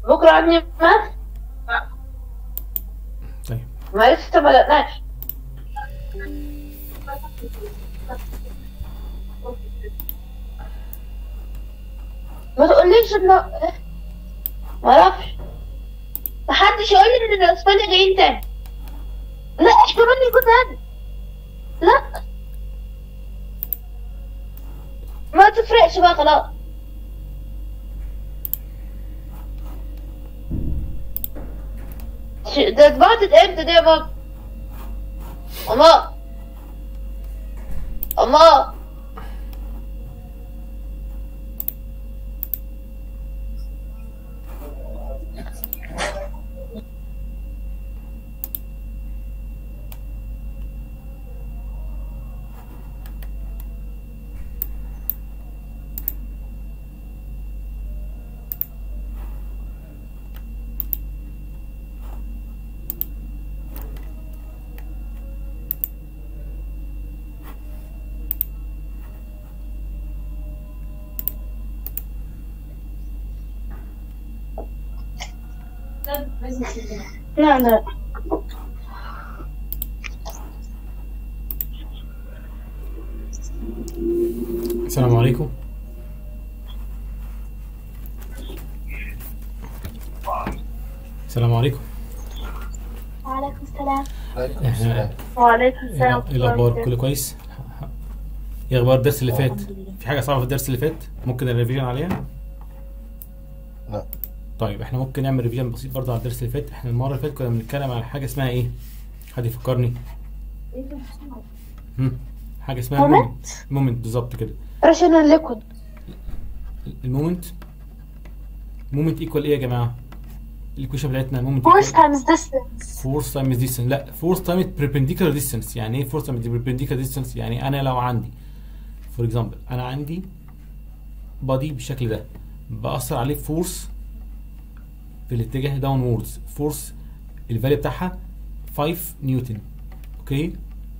بكره عندي ماث طيب ما لسه ما بدأناش ما تقوليش ان ما اعرفش محدش يقول لي ان الاسبانيا جايين تاني لا احتمال يكون تاني لا ما تفرقش بقى خلاص ش- ده اتبعتت امتى دي يا بابا اما اما لا لا السلام عليكم السلام عليكم وعليكم السلام احنا وعليكم ايه السلام إيه الاخبار كله كويس ايه اخبار الدرس اللي فات في حاجه صعبه في الدرس اللي فات ممكن الريفيجن عليها لا طيب احنا ممكن نعمل ريفيجن بسيط برضه على الدرس اللي فات احنا المره اللي فاتت كنا بنتكلم على حاجه اسمها ايه حد يفكرني هم. حاجه اسمها Moment؟ مومنت مومنت بالظبط كده راشنال ليكويد المومنت مومنت ايكوال ايه يا جماعه الايكويشن بتاعتنا مومنت force times distance فورس تايمز ديستنس لا فورس تايمز بربنديكولار ديستنس يعني ايه فورس تايمز بربنديكولار ديستنس يعني انا لو عندي فور اكزامبل انا عندي بادي بالشكل ده باثر عليه فورس في الاتجاه داون ووردز فورس الفاليو بتاعها 5 نيوتن اوكي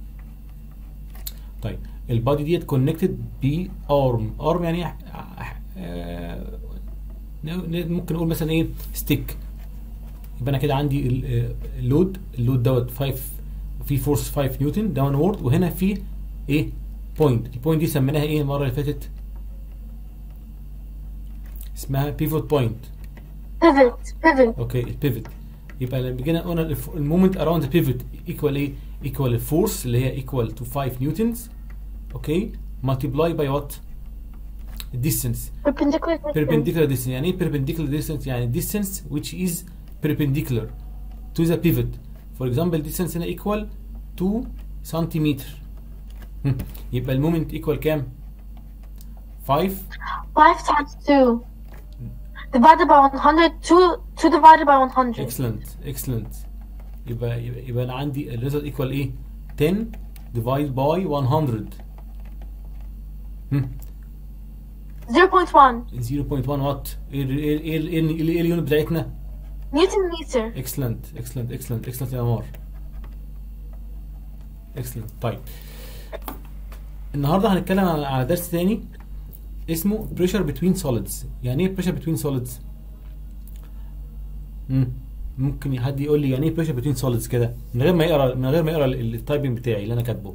طيب البادي ديت كونكتد بارم ارم يعني آه، ن- ممكن نقول مثلا ايه ستيك يبقى انا كده عندي ال- آه، اللود اللود دوت 5 في فورس 5 نيوتن داون وورد وهنا في ايه بوينت البوينت دي سميناها ايه المره اللي فاتت اسمها بيفوت بوينت pivot pivot اوكي البيفوت يبقى لما جينا قلنا المومنت اراوند ذا بيفوت ايكوال ايه ايكوال الفورس اللي هي ايكوال تو 5 نيوتنز اوكي مالتيبلاي باي وات الديستنس perpendicular distance perpendicular distance يعني ايه perpendicular distance يعني distance which is perpendicular to the pivot for example distance هنا equal 2 سنتيمتر هم. يبقى المومنت equal كام 5 5 times 2 divided by 100 2 2 divided by 100 excellent excellent يبقى يبقى, يبقى انا عندي الريزلت equal ايه 10 divided by 100 هم. 0.1 0.1 وات ايه ال- ايه ال- ايه ال- ايه ال- ايه اليونت بتاعتنا نيوتن متر اكسلنت اكسلنت اكسلنت اكسلنت يا عمار اكسلنت طيب النهارده هنتكلم على على درس تاني اسمه بريشر بتوين سوليدز يعني ايه بريشر بتوين سوليدز ممكن حد يقول لي يعني ايه بريشر بتوين سوليدز كده من غير ما يقرا من غير ما يقرا ال- التايبنج بتاعي اللي انا كاتبه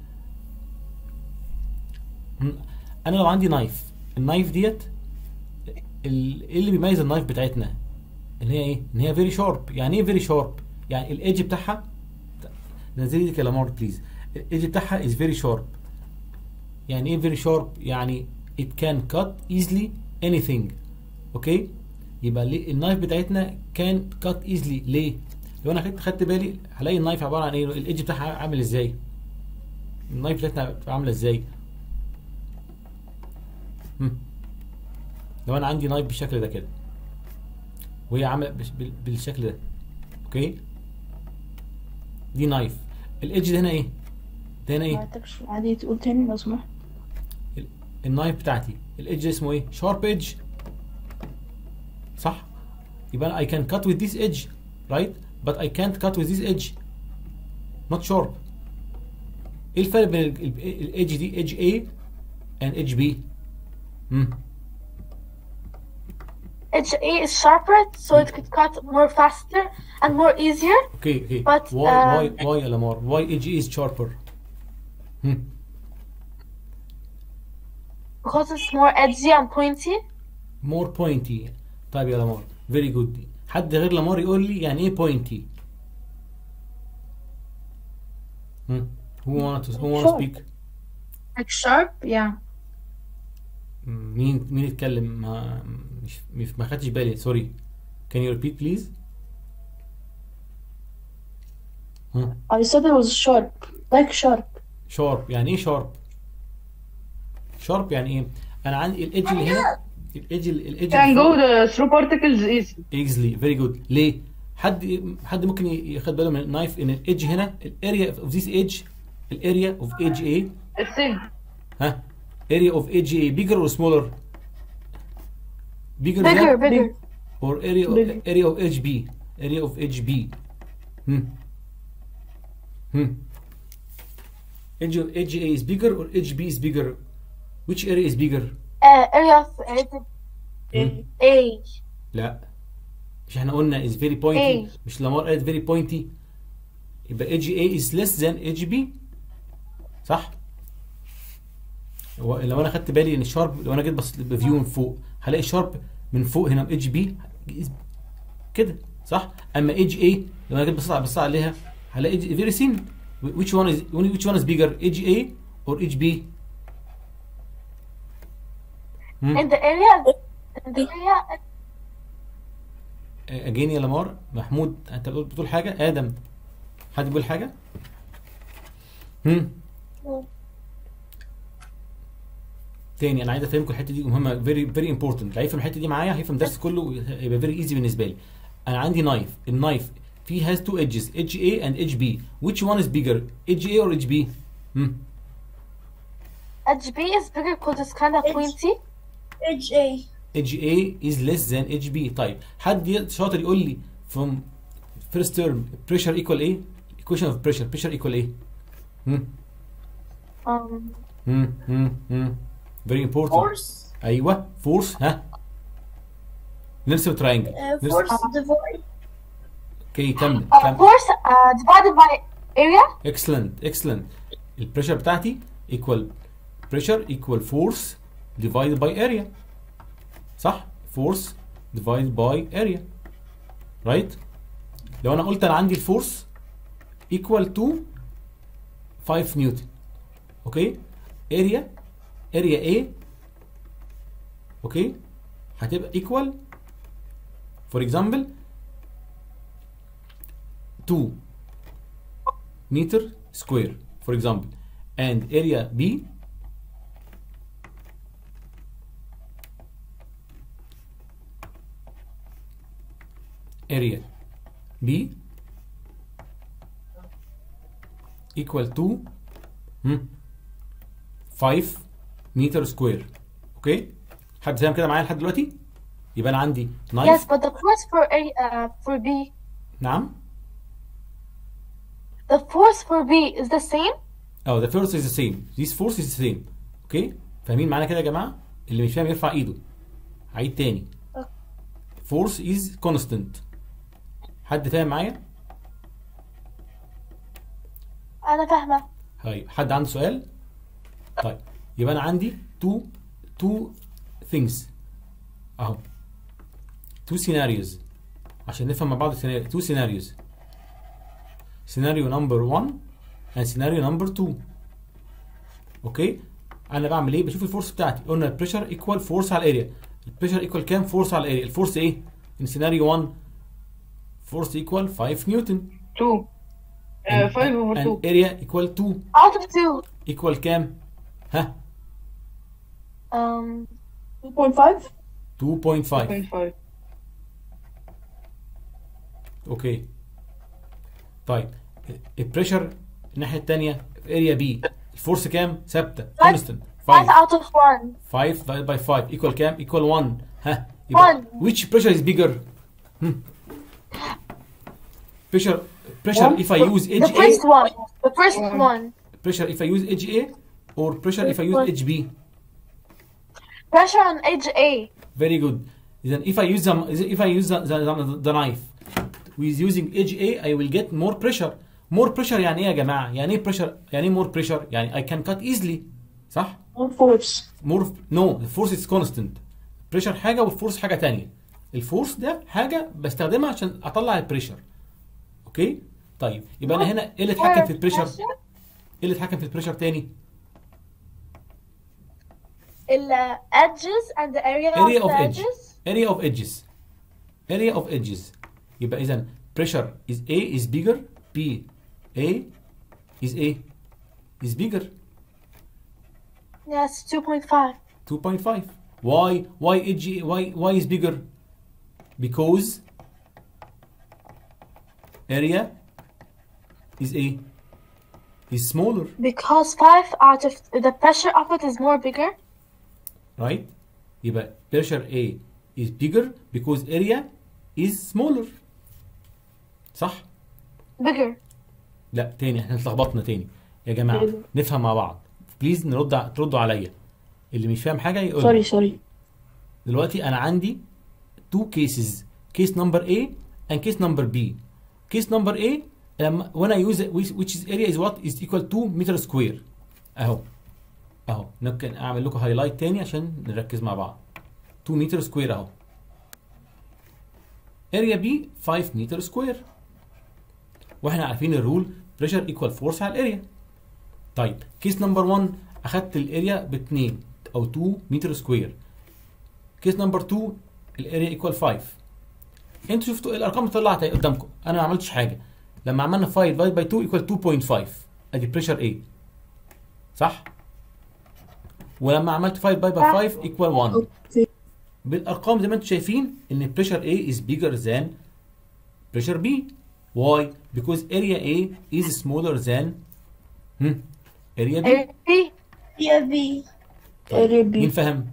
مم. انا لو عندي نايف النايف ديت ال- ايه اللي بيميز النايف بتاعتنا ان هي ايه ان هي فيري شارب يعني ايه فيري شارب يعني الايدج بتاعها نزلي دي كلامار بليز الايدج بتاعها از فيري شارب يعني ايه فيري شارب يعني it can cut easily anything اوكي يبقى ليه النايف بتاعتنا كان كات ايزلي ليه لو انا خدت خدت بالي هلاقي النايف عباره عن ايه الايدج بتاعها عامل ازاي النايف بتاعتنا بتبقى عامله ازاي هم. لو انا عندي نايف بالشكل ده كده وهي عامله بش- بال- بالشكل ده اوكي دي نايف الايدج ده هنا ايه ده هنا ايه معتكش عادي تقول تاني لو سمحت النايف بتاعتي الايدج اسمه ايه شارب ايدج صح يبقى انا I can cut with this edge right but I can't cut with this edge not sharp ايه الفرق بين الايدج دي ايدج A and ايدج B مم. edge A is sharper, so it could cut more faster and more easier. اوكي اوكي But, why um, why why يا لامار why edge A is sharper هم. Because it's more edgy and pointy. more pointy طيب يا لامار very good حد غير لامار يقول لي يعني ايه pointy هم. who wanna to who wanna Sure. speak Like sharp, yeah. مين مين يتكلم ما مش مش- ما خدتش بالي سوري can you repeat please ها I said it was sharp. Like sharp. شارب يعني ايه شارب شارب يعني ايه انا عندي الايدج اللي هنا الايدج الايدج can go the through particles easy ايزلي فيري جود ليه حد حد ممكن ياخد باله من النايف ان الايدج هنا الاريا اوف ذيس ايدج الاريا اوف ايدج ايه السيم ها اريا اوف ايدج ايه بيجر اور سمولر بيجر Bigger, bigger. or area of, Bigger. area of HB area of HB hmm hmm edge of HA is bigger or HB is bigger which area is bigger Uh, area of edge A. لا مش احنا قلنا is very pointy A. مش لامار قالت very pointy يبقى HA is less than HB صح هو لو انا خدت بالي ان الشارب لو انا جيت بصيت بفيو من فوق هلاقي الشارب من فوق هنا اتش بي كده صح اما اتش اي لو انا جيت بصيت بصيت عليها هلاقي فيري سين which one is which one is bigger اتش اي or اتش بي In the area, in the area, اجين يا لامار محمود انت بتقول بتقول حاجه ادم حد بيقول حاجه هم تاني انا عايز افهمكم الحته دي مهمه فيري فيري امبورتنت اللي هيفهم الحته دي معايا هيفهم الدرس كله يبقى فيري ايزي بالنسبه لي انا عندي نايف النايف فيه هاز تو edges edge A and edge B which one is bigger edge A or edge B هم edge B is bigger because it's kind of Edge. pointy. اتش اي edge A is less than edge B طيب حد ي- شاطر يقول لي from first term pressure equal ايه equation of pressure pressure equal ايه هم Um, هم هم هم very important فورس ايوه فورس ها نرسم تراينجل فورس ديفايد اوكي كمل uh, كمل force uh, divided by area. اكسلنت اكسلنت البريشر بتاعتي ايكوال بريشر ايكوال فورس ديفايد باي اريا صح فورس ديفايد باي اريا رايت لو انا قلت انا عندي الفورس ايكوال تو 5 نيوتن اوكي اريا اريا A اوكي هتبقى ايكوال فور اكزامبل 2 meter square for example and area B area B equal to hmm, 5 meter square اوكي حد فاهم كده معايا لحد دلوقتي يبقى انا عندي Yes, نايف but the force for A uh, for B, نعم the force for B is the same. اه the first is the same this force is the same اوكي فاهمين معانا كده يا جماعه اللي مش فاهم يرفع ايده عيد تاني force is constant حد فاهم معايا أنا فاهمة. طيب حد عنده سؤال طيب يبقى انا عندي two two things اهو two scenarios عشان نفهم مع بعض السيناريو two scenarios scenario number one and scenario number two اوكي انا بعمل ايه بشوف الفورس بتاعتي قلنا البريشر ايكوال فورس على الاريا البريشر ايكوال كام فورس على الاريا الفورس ايه ان سيناريو 1 فورس ايكوال 5 نيوتن 2 uh, 5 over 2 and area equal 2 Out of two. equal كام ها Um, 2.5 2.5 2.5 اوكي طيب البريشر الناحيه الثانيه في اريا بي الفورس كام ثابته Five. كونستنت five 5 out of one. 5 divided by 5 equal كام equal 1 ها يبقى One. which pressure is bigger hmm. pressure pressure One. if I use The HA first one. The first one. pressure if I use HA or pressure if I use One. HB Pressure on edge A. very good then if I use the if I use the, the, the, the knife with using edge A I will get more pressure more pressure يعني ايه يا جماعه يعني ايه pressure يعني ايه more pressure يعني I can cut easily صح More force. more no the force is constant pressure حاجه والفورس حاجه تانية الفورس ده حاجه بستخدمها عشان اطلع البريشر اوكي طيب يبقى انا هنا ايه اللي اتحكم في البريشر ايه اللي اتحكم في البريشر تاني ال edges and the area, area of of the edge edges. area of edges area of edges يبقى اذا pressure is A is bigger B A is A is bigger Yes, 2.5. 2.5 why why edge why why is bigger because area is A is smaller Because 5 out of the pressure of it is more bigger. right يبقى pressure A is bigger because area is smaller صح Bigger. لا تاني احنا اتلخبطنا تاني يا جماعه نفهم مع بعض بليز نرد ع- تردوا عليا اللي مش فاهم حاجه يقول Sorry, sorry. دلوقتي انا عندي two cases case number A and case number B case number A لما when I use it, which which is area is what is equal to meter square اهو اهو ممكن اعمل لكم هايلايت تاني عشان نركز مع بعض 2 متر سكوير اهو اريا بي 5 متر سكوير واحنا عارفين الرول بريشر ايكوال فورس على الاريا طيب كيس نمبر 1 اخدت الاريا ب 2 او 2 متر سكوير كيس نمبر 2 الاريا ايكوال 5 انتوا شفتوا ايه الارقام اللي طلعت اهي قدامكم انا ما عملتش حاجه لما عملنا 5 ديفايد باي 2 ايكوال 2.5 ادي بريشر ايه صح ولما عملت 5 باي باي 5 ايكوال 1 Okay. بالارقام زي ما انتم شايفين ان بريشر A is bigger than pressure B why because area A is smaller than hmm, area B Area B. يا بي طيب، area B. مين فهم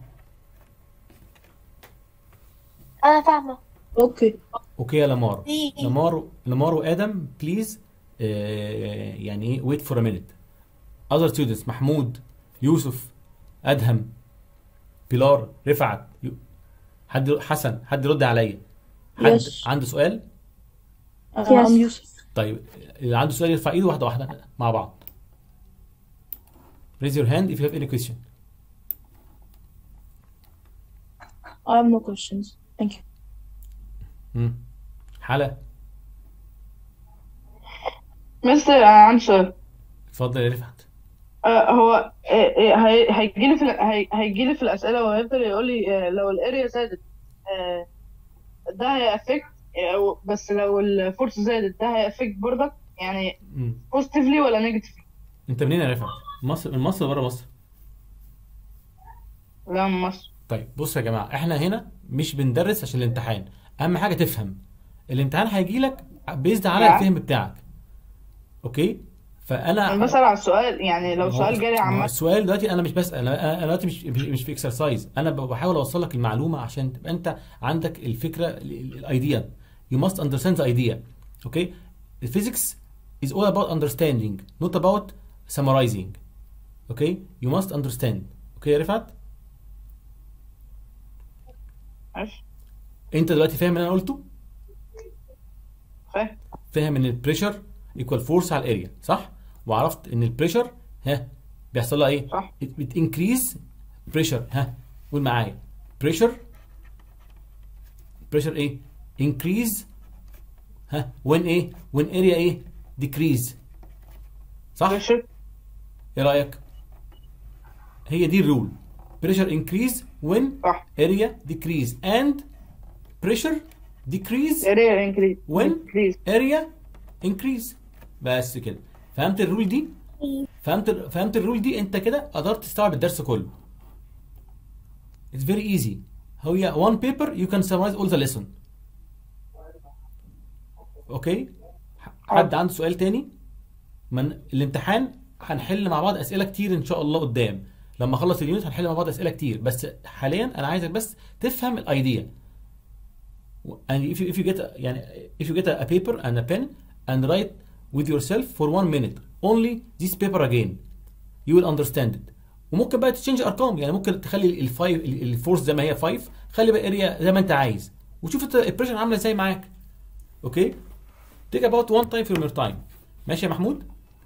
أنا فاهمة. Okay. اوكي يا لامار دي. لامار لامار وادم بليز يعني ايه ويت فور ا مينيت اذر ستودنتس محمود يوسف ادهم بيلار رفعت يو- حد حسن حد يرد عليا حد Yes. عنده سؤال Uh, Yes. I'm Yusuf. طيب اللي عنده سؤال يرفع ايده واحده واحده مع بعض raise your hand if you have any question I have no questions. Thank you. مم. حلا مستر عندي سؤال اتفضل يا رفعت آه، هو هيجي لي في ال- هي- هيجي لي في الاسئله وهيفضل يقول لي آه، لو الاريا زادت آه، ده هيأفكت بس لو الفورس زادت ده هيأفكت برضك يعني مم. بوزيتيفلي ولا نيجاتيفلي انت منين يا رفعت مصر من مصر ولا بره مصر لا من مصر طيب بصوا يا جماعه احنا هنا مش بندرس عشان الامتحان اهم حاجه تفهم الامتحان هيجي لك بيزد على نعم. الفهم بتاعك اوكي فانا انا بسأل على السؤال يعني لو ما هو- سؤال جالي ما هو عامة السؤال دلوقتي انا مش بسال انا أنا دلوقتي مش مش مش في اكسرسايز انا بحاول اوصل لك المعلومه عشان تبقى انت عندك الفكره الايديا you must understand the idea okay the physics is all about understanding not about summarizing okay you must understand okay يا رفعت ماشي انت دلوقتي فاهم اللي انا قلته فاهم فاهم ان البريشر ايكوال فورس على الاريا صح وعرفت ان البريشر ها بيحصل لها ايه صح. بتنكريز بريشر ها قول معايا بريشر بريشر ايه انكريز ها وين ايه وين اريا ايه ديكريز صح بريشر ايه رايك هي دي الرول بريشر انكريز وين صح اريا ديكريز اند بريشر ديكريز اريا انكريز When? انكريز اريا انكريز بس كده فهمت الرول دي فهمت فهمت الرول دي انت كده قدرت تستوعب الدرس كله It's very easy هي one paper you can summarize all the lesson اوكي حد عنده سؤال تاني من الامتحان هنحل مع بعض اسئله كتير ان شاء الله قدام لما اخلص اليونت هنحل مع بعض اسئله كتير بس حاليا انا عايزك بس تفهم الايديا and if you if you get a, يعني if you get a, a paper and a pen and write with yourself for one minute only this paper again you will understand it وممكن بقى تشينج ارقام يعني ممكن تخلي الفايف الفورس زي ما هي 5 خلي بقى اريا زي ما انت عايز وشوف انت البريشر عامله ازاي معاك اوكي تيك اباوت وان تايم فروم يور تايم ماشي يا محمود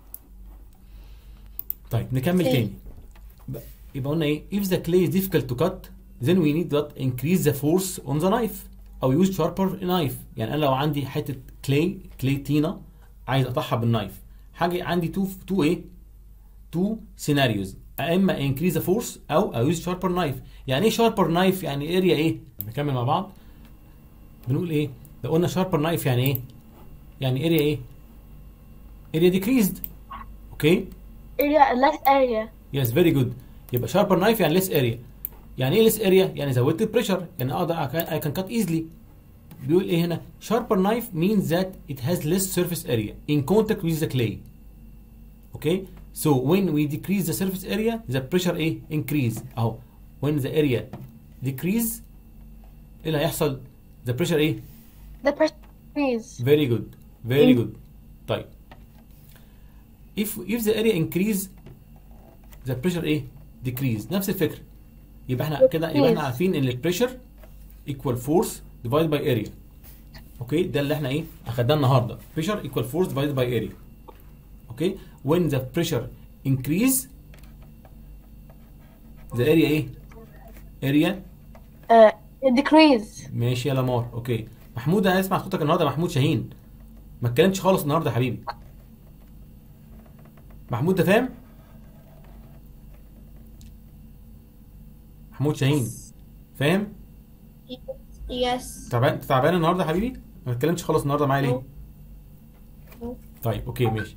طيب نكمل Okay. تاني ب- يبقى قلنا ايه if the clay is difficult to cut then we need to increase the force on the knife او use sharper knife يعني انا لو عندي حته كلاي كلاي طينه عايز اقطعها بالنايف حاجه عندي تو تو ايه تو سيناريوز اما increase the force او use sharper knife يعني ايه sharper knife يعني اريا ايه نكمل مع بعض بنقول ايه لو قلنا sharper knife يعني ايه يعني اريا ايه اريا decreased اوكي area less area يس فيري جود يبقى شاربر نايف يعني ليس اريا يعني ايه ليس اريا يعني زودت البريشر يعني اقدر اي كان كات ايزلي بيقول ايه هنا sharper knife means that it has less surface area in contact with the clay okay so when we decrease the surface area the pressure ايه increase اهو when the area decrease ايه اللي هيحصل the pressure ايه the pressure increase very good very good طيب if if the area increase the pressure ايه decrease نفس الفكره يبقى احنا كده يبقى احنا Decrease. عارفين ان البريشر equal force divided by area اوكي ده اللي احنا ايه اخدناه النهارده pressure equal force divided by area اوكي when the pressure increase the area ايه area uh, decrease ماشي يا لمار اوكي محمود انا اسمع صوتك النهارده محمود شاهين ما اتكلمتش خالص النهارده يا حبيبي محمود ده فاهم محمود شاهين فاهم Yes. تعبان انت تعبان النهارده يا حبيبي ما اتكلمتش خالص النهارده معايا ليه No. طيب اوكي ماشي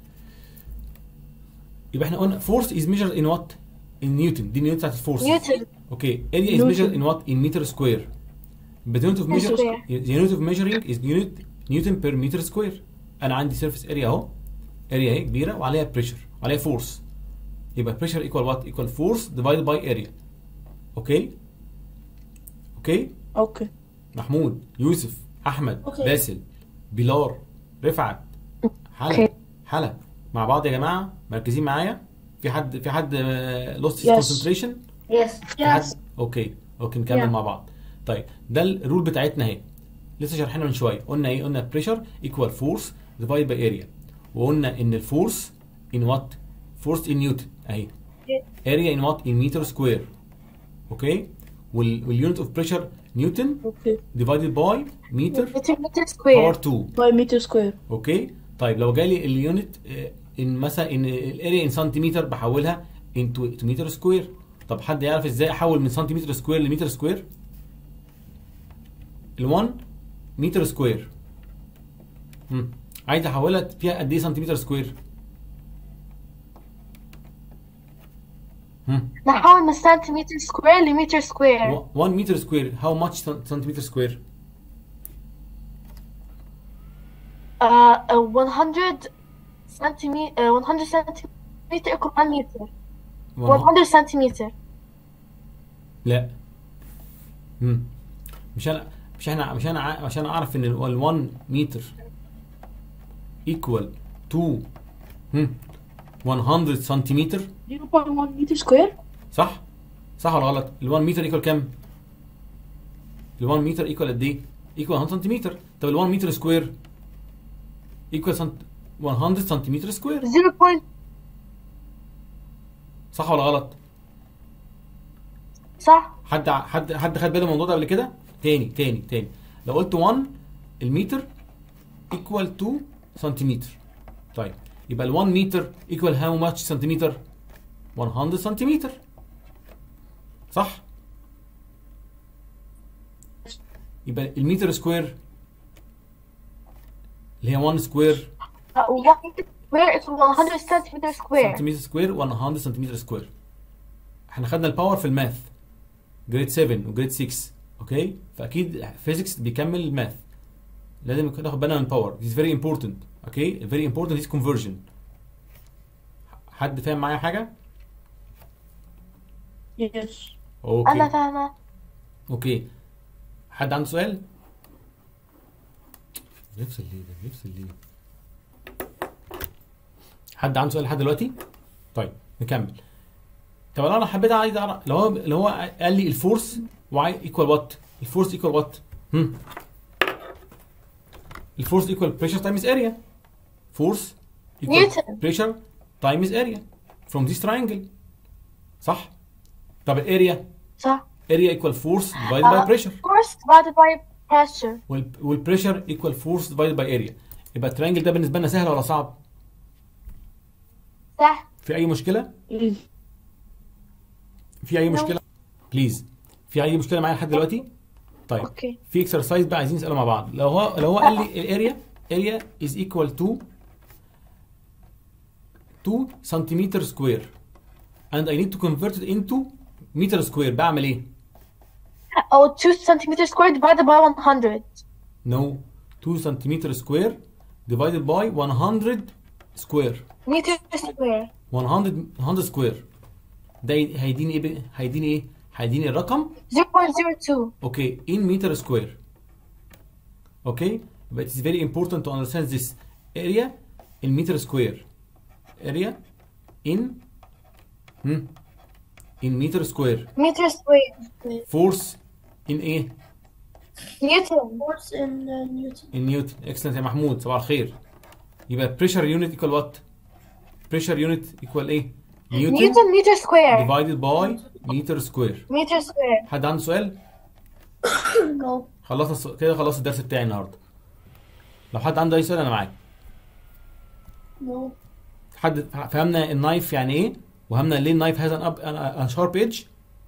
يبقى احنا قلنا force is measured in what in نيوتن دي نيوتن بتاعت الفورس Newton Okay, area is measured in what? In meter square. But the unit of measure, square. the unit of measuring is unit Newton per meter square. أنا عندي surface area أهو. area اهي كبيرة وعليها pressure وعليها force. يبقى pressure equal what? Equal force divided by area. Okay? Okay? Okay. محمود، يوسف، أحمد، Okay. باسل، بلال، رفعت، حلا، Okay. حلا مع بعض يا جماعة مركزين معايا؟ في حد في حد آه، lost his Yes. concentration؟ Yes. في حد Yes. اوكي اوكي نكمل Yeah. مع بعض طيب ده الرول بتاعتنا اهي لسه شارحينها من شويه قلنا ايه قلنا بريشر ايكوال فورس ديفايد باي اريا وقلنا ان الفورس ان وات فورس ان نيوتن اهي اريا ان وات ان متر سكوير اوكي واليونت اوف بريشر نيوتن Okay. ديفايدد باي متر meter meter باور square 2 By meter square. اوكي طيب لو جالي اليونت آه، ان مثلا ان الاريا ان سنتيمتر بحولها انتو متر سكوير طب حد يعرف ازاي احول من سنتيمتر سكوير لمتر سكوير ال1 متر سكوير امم عايز احولها فيها قد ايه سنتيمتر سكوير امم نحول من سنتيمتر سكوير لمتر سكوير 1 متر سكوير هاو ماتش سنتيمتر سكوير uh, uh, 100 centimeter uh, 100 centimeter equal 1 meter 100 centimeter لا امم مش انا مش انا مش انا ع- عشان اعرف ان ال 1 متر ايكوال تو 100 سنتيمتر 0.1 meter square. صح صح ولا غلط ال 1 متر ايكوال كام ال 1 متر ايكوال قد ايه ايكوال 100 سنتيمتر طب ال 1 متر سكوير ايكوال سنت 100 سنتيمتر سكوير 0. point صح ولا غلط صح حد حد حد خد باله من الموضوع ده قبل كده تاني تاني تاني لو قلت 1 المتر ايكوال تو سنتيمتر طيب يبقى ال 1 متر ايكوال هاو ماتش سنتيمتر 100 سنتيمتر صح يبقى المتر سكوير اللي هي 1 سكوير uh, 1 meter square equal 100 centimeter square سنتيمتر سكوير 100 سنتيمتر سكوير احنا خدنا الباور في الماث جريد 7 وجريد 6 اوكي فاكيد فيزيكس بيكمل الماث لازم ناخد بالنا من الباور this is very important اوكي very important is conversion حد فاهم معايا حاجه Yes. اوكي أنا فاهمة اوكي حد عنده سؤال نفس ليه ده نفس ليه حد عنده سؤال لحد دلوقتي طيب نكمل طب لو انا حبيت عايز اعرف لو هو لو هو قال لي الفورس واي ايكوال وات الفورس ايكوال وات هم الفورس ايكوال بريشر تايمز اريا فورس Newton. بريشر تايمز اريا from this triangle صح طب الاريا صح اريا ايكوال فورس divided by Uh, pressure Force divided by pressure. وال- والبريشر ايكوال فورس divided by اريا يبقى الترينجل ده بالنسبه لنا سهل ولا صعب صح. في اي مشكله في اي مشكله بليز في اي مشكله معايا لحد دلوقتي طيب اوكي في اكسرسايز بقى عايزين نساله مع بعض لو هو لو هو قال لي الاريا اريا از ايكوال تو 2 سنتيمتر سكوير and I need to convert it into meter square بعمل ايه؟ Oh, 2 centimeters squared divided by 100. No 2 سنتيمتر سكوير divided by 100 سكوير Meter square. 100 100 سكوير ده هيديني ايه بقى؟ هيديني ايه؟ هيديني الرقم 0.02. Okay, in meter square. Okay, but it's very important to understand this area in meter square. Area in hmm, in meter square. Meter square. Force in ايه؟ Newton. What's in uh, Newton? in Newton. Excellent يا محمود صباح الخير. يبقى pressure unit equal what? Pressure unit equal ايه؟ Newton Newton meter square. divided by meter square. Meter square. حد عنده سؤال؟ No. خلصنا الس- كده خلصت الدرس بتاعي النهارده. لو حد عنده اي سؤال انا معاك. No. حد فهمنا النايف يعني ايه وفهمنا ليه النايف هاز ان اب شارب ايدج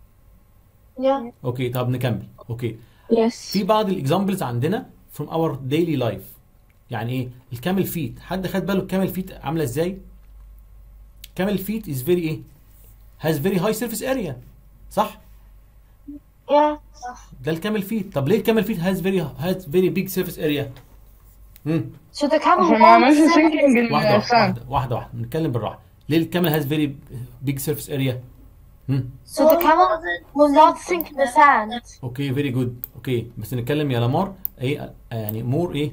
Yeah. اوكي طب نكمل اوكي Yes. في بعض الاكزامبلز عندنا from our daily life يعني ايه الكامل فيت حد خد باله الكامل فيت عامله ازاي كامل فيت از فيري ايه has very high surface area صح Yeah. ده الكامل فيت طب ليه الكامل فيت has very has very big surface area امم So the camel عشان ما عملش won't sink. sinking واحده واحده الساند واحده واحده واحده نتكلم بالراحه ليه الكامل has very big surface area امم So the camel will not sink in the sand. اوكي فيري جود اوكي بس نتكلم يا لامار ايه يعني مور ايه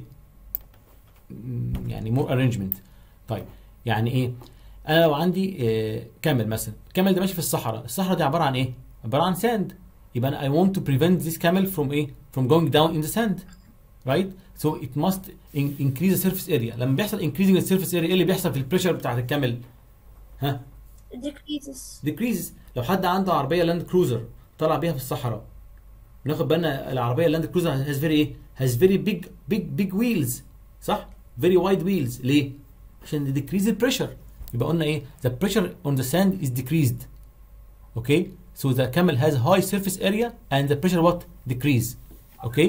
مم، يعني مور ارينجمنت طيب يعني ايه انا لو عندي آه كامل مثلا الكامل ده ماشي في الصحراء الصحراء دي عباره عن ايه عباره عن ساند يبقى انا I want to prevent this camel from ايه from going down in the sand right so it must in- increase the surface area لما بيحصل increasing the surface area ايه اللي بيحصل في البريشر بتاعت الكامل ها Decreases. decreases لو حد عنده عربيه لاند كروزر طلع بيها في الصحراء ناخد بالنا العربيه اللاند كروزر هاز فيري ايه هاز فيري بيج بيج بيج ويلز صح فيري وايد ويلز ليه عشان decrease البريشر يبقى قلنا ايه the pressure on the sand is decreased okay so the camel has high surface area and the pressure what decrease okay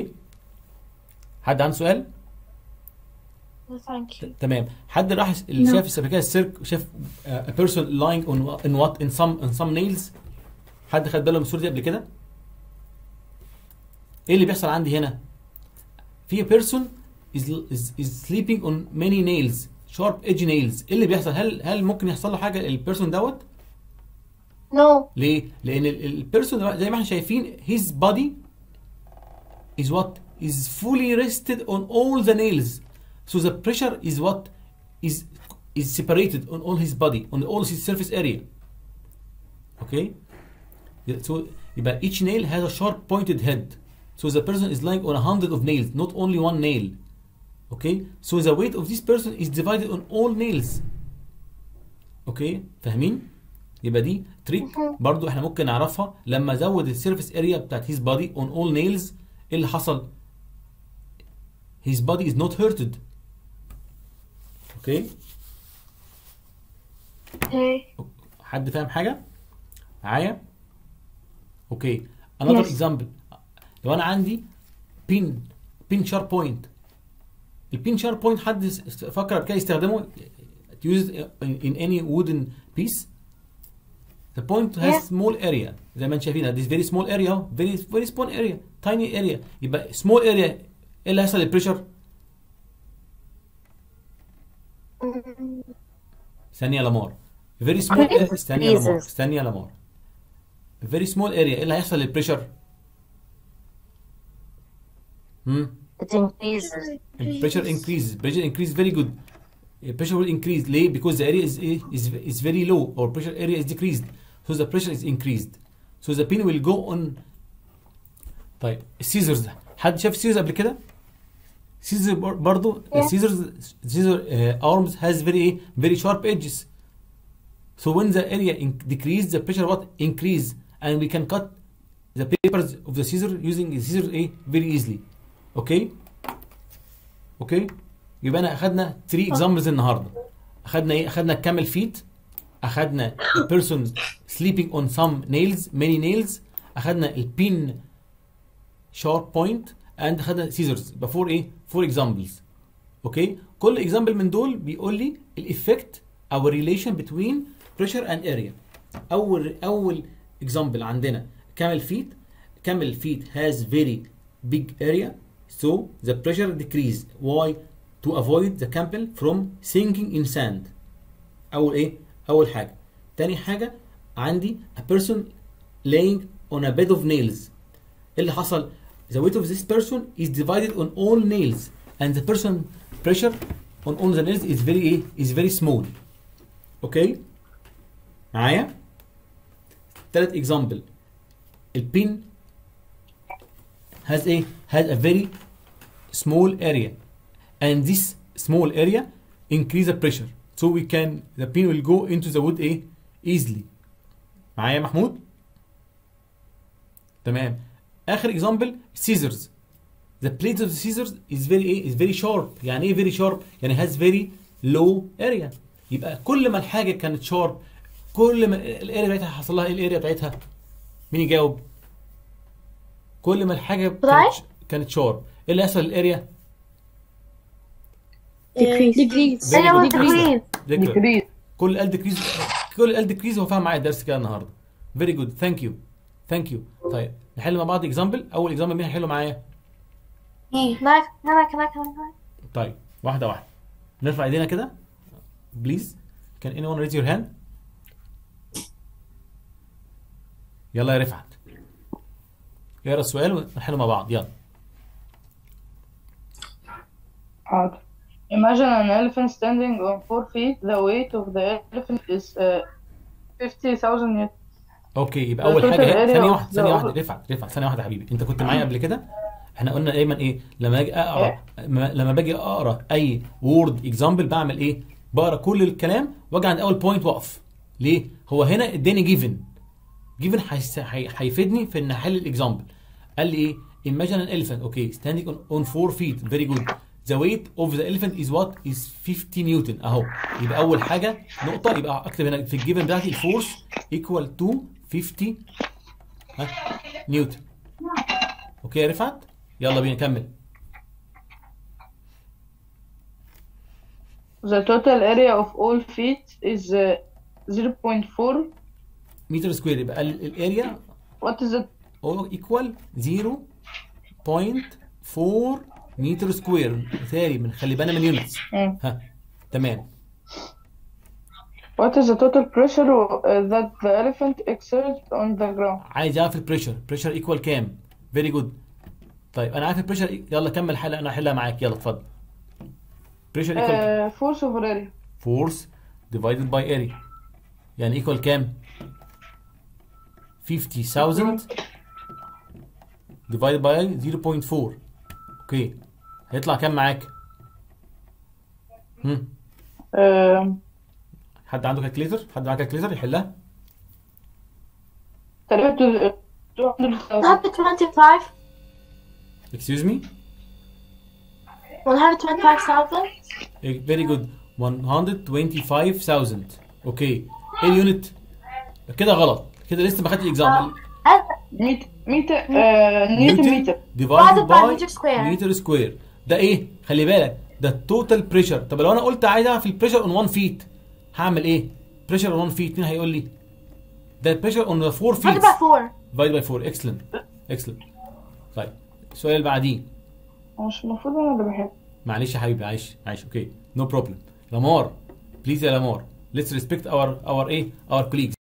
حد عنده سؤال No, thank you. تمام حد راح اللي شاف السباكيه السيرك شاف a person lying on in what in some in some nails حد خد باله من الصوره دي قبل كده ايه اللي بيحصل عندي هنا في person is is is sleeping on many nails sharp edge nails ايه اللي بيحصل هل هل ممكن يحصل له حاجه للبيرسون دوت No. ليه لان البيرسون زي ما احنا شايفين his body is what is fully rested on all the nails so the pressure is what is is separated on all his body on all his surface area okay Yeah, so يبقى each nail has a sharp pointed head so the person is lying on a hundred of nails not only one nail okay so the weight of this person is divided on all nails okay فاهمين يبقى دي تريك برضو احنا ممكن نعرفها لما ازود السيرفيس اريا بتاعت his body on all nails ايه اللي حصل his body is not hurted اوكي Okay. حد فاهم حاجه معايا اوكي another Yes. example لو انا عندي pin pin sharp point البين sharp point حد س- فكر قبل كده يستخدمه used in, in any wooden piece the point has Yeah. small area زي ما انتم شايفين this very small area اهو very very small area tiny area يبقى small area ايه اللي هيحصل للبريشر ثانيه يا لامار very small area ثانيه يا لامار ثانيه يا لامار very small area ايه اللي هيحصل للبريشر امم It increases. pressure increases pressure increase very good Uh, pressure will increase ليه because the area is is is very low or pressure area is decreased so the pressure is increased so the pin will go on طيب السيزرز ده حد شاف السيزرز قبل كده سيزر برضو Yeah. السيزرز سيزر arms has very very sharp edges so when the area in- decrease the pressure what increase and we can cut the papers of the scissor using the scissor ايه very easily اوكي اوكي يبقى انا اخدنا 3 examples النهارده اخدنا ايه اخدنا الكامل فيت اخدنا a person sleeping on some nails many nails اخدنا البين sharp point and اخدنا scissors يبقى فور ايه فور examples اوكي كل example من دول بيقول لي الايفكت او relation between pressure and area اول اول example عندنا camel feet camel feet has very big area so the pressure decrease why to avoid the camel from sinking in sand اول ايه اول حاجه تاني حاجه عندي a person laying on a bed of nails إيه اللي حصل the weight of this person is divided on all nails and the person pressure on all the nails is very ايه is very small اوكي معايا تالت example البين has a has a very small area and this small area increase the pressure so we can the pin will go into the wood ايه easily معايا يا محمود تمام اخر example scissors the blade of the scissors is very ايه is very sharp يعني ايه very sharp يعني has very low area يبقى كل ما الحاجه كانت sharp كل ما الاريا بتاعتها حصل لها ايه الاريا بتاعتها مين يجاوب كل ما الحاجه كانت Right. كانت شارب ايه اللي يحصل للاريا Decrease. Decrease. Very أيوة good. decrease. ذكر decrease كل ال ديكريز كل ال ديكريز هو فاهم معايا الدرس كده النهارده فيري جود ثانك يو ثانك يو طيب نحل مع بعض اكزامبل اول اكزامبل مين هيحله معايا Can I, can I, can I, can I? طيب واحده واحده نرفع ايدينا كده بليز كان اني ون ريز يور هاند يلا يا رفعت اقرا السؤال ونحله مع بعض يلا حاضر Imagine an elephant standing on four feet. The weight of the elephant is uh, 50,000 newton. اوكي يبقى The اول total حاجه area ثانيه of واحده ثانيه the واحده رفعت رفعت ثانيه واحده يا حبيبي انت كنت معايا قبل كده احنا قلنا دايما ايه لما اجي اقرا م- لما باجي اقرا اي وورد اكزامبل بعمل ايه بقرا كل الكلام واجي عند اول بوينت واقف ليه هو هنا اداني جيفن جيفن هيفيدني في ان احل الاكزامبل قال لي ايه imagine an elephant okay standing on, on four feet very good the weight of the elephant is what is 50 نيوتن اهو يبقى اول حاجه نقطه يبقى اكتب هنا في الجيفن بتاعتي الفورس equal to 50 ها نيوتن اوكي يا رفعت يلا بينا نكمل The total area of all feet is uh, 0.4. متر سكوير يبقى الاريا What is it? ايكوال 0.4 متر سكوير مثالي من خلي بالنا من يونتس مم. ها تمام What is the total pressure uh, that the elephant exerts on the ground? عايز اعرف البريشر بريشر ايكوال كام فيري جود طيب انا عارف البريشر يلا كمل حلقه انا هحلها معاك يلا اتفضل بريشر ايكوال Uh, force over area. فورس ديفايدد باي اريا يعني ايكوال كام 50000 ديفايدد باي 0.4 اوكي هيطلع كام معاك هم Uh, حد عنده كالكليتر حد معاه كالكليتر يحلها تقريبا 200,000 125? اكسكيوز مي 125,000? فيري جود 125000 اوكي ايه اليونت كده غلط كده لسه ما خدتش الاكزام متر متر آه نيوتن متر ديفايدد by باي meter square. متر سكوير ده ايه خلي بالك ده التوتال بريشر طب لو انا قلت عايز اعرف البريشر اون 1 فيت هعمل ايه بريشر اون 1 فيت مين هيقول لي ده البريشر اون 4 Divided فيت by 4. ديفايد باي 4 اكسلنت اكسلنت طيب السؤال اللي بعديه هو مش المفروض انا اللي بحب معلش يا حبيبي معلش معلش اوكي نو بروبلم لامار بليز يا لامار let's respect our our ايه our colleagues